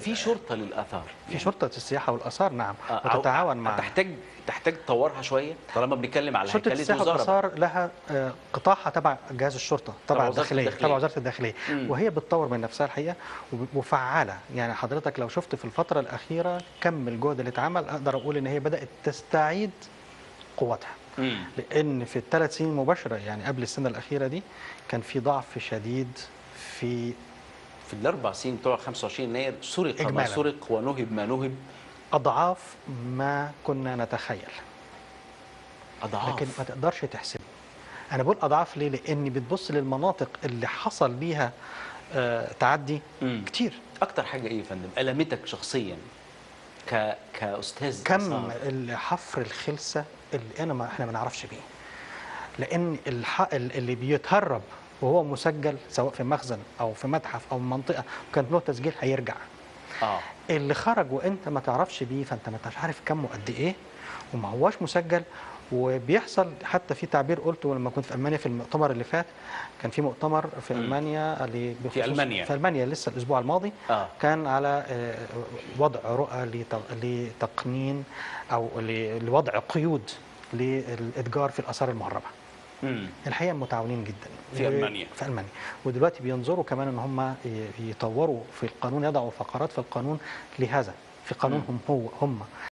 في شرطه للاثار في شرطه السياحه والاثار نعم آه، وتتعاون أو- مع تحتاج تحتاج تطورها شويه طالما بنتكلم على شرطه هيكله السياحه وزاره والاثار لها آه، قطاعها تبع جهاز الشرطه تبع تبع وزارة الداخليه الداخلية. تبع وزاره الداخليه مم. وهي بتطور من نفسها الحقيقه وب- وفعاله يعني حضرتك لو شفت في الفتره الاخيره كم الجهد اللي اتعمل اقدر اقول ان هي بدات تستعيد قوتها مم. لان في الثلاث سنين مباشره يعني قبل السنه الاخيره دي كان في ضعف شديد في في الاربع سنين بتوع 25 يناير سرق ما إجمالاً. سرق ونهب ما نهب اضعاف ما كنا نتخيل اضعاف لكن ما تقدرش تحسبه انا بقول اضعاف ليه لاني بتبص للمناطق اللي حصل بيها آه، تعدي مم. كتير اكتر حاجه ايه يا فندم المتك شخصيا ك كاستاذ كم آثار. الحفر الخلسه اللي انا ما احنا ما نعرفش بيه لان الح... اللي بيتهرب وهو مسجل سواء في مخزن او في متحف او منطقه وكان له تسجيل هيرجع اه اللي خرج وانت ما تعرفش بيه فانت ما انتش عارف كمه قد ايه وما هواش مسجل وبيحصل حتى في تعبير قلته لما كنت في المانيا في المؤتمر اللي فات كان في مؤتمر في مم. المانيا اللي بخصوص- ألمانيا. في المانيا لسه الاسبوع الماضي اه كان على آه، وضع رؤى لت- لتقنين او ل- لوضع قيود للاتجار في الاثار المهربه مم. الحقيقه متعاونين جدا في و- ألمانيا. في المانيا ودلوقتي بينظروا كمان ان هم ي- يطوروا في القانون يضعوا فقرات في القانون لهذا في قانونهم هو هم